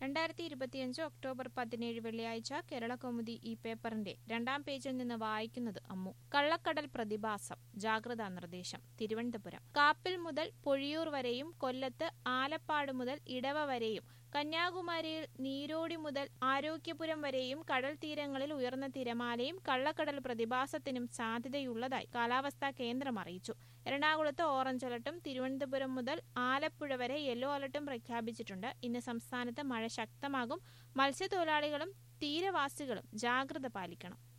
രണ്ടായിരത്തി ഇരുപത്തിയഞ്ച് ഒക്ടോബർ പതിനേഴ് വെള്ളിയാഴ്ച കേരള കൗമുദി ഈ പേപ്പറിന്റെ രണ്ടാം പേജിൽ നിന്ന് വായിക്കുന്നത് അമ്മു കള്ളക്കടൽ പ്രതിഭാസം ജാഗ്രതാ നിർദ്ദേശം തിരുവനന്തപുരം കാപ്പിൽ മുതൽ പൊഴിയൂർ വരെയും കൊല്ലത്ത് ആലപ്പാട് മുതൽ ഇടവ വരെയും കന്യാകുമാരിയിൽ നീരോടി മുതൽ ആരോഗ്യപുരം വരെയും കടൽ തീരങ്ങളിൽ ഉയർന്ന തിരമാലയും കള്ളക്കടൽ പ്രതിഭാസത്തിനും സാധ്യതയുള്ളതായി കാലാവസ്ഥാ കേന്ദ്രം അറിയിച്ചു എറണാകുളത്ത് ഓറഞ്ച് അലർട്ടും തിരുവനന്തപുരം മുതൽ ആലപ്പുഴ വരെ യെല്ലോ അലർട്ടും പ്രഖ്യാപിച്ചിട്ടുണ്ട് ഇന്ന് സംസ്ഥാനത്ത് മഴ ശക്തമാകും മത്സ്യത്തൊഴിലാളികളും തീരവാസികളും ജാഗ്രത പാലിക്കണം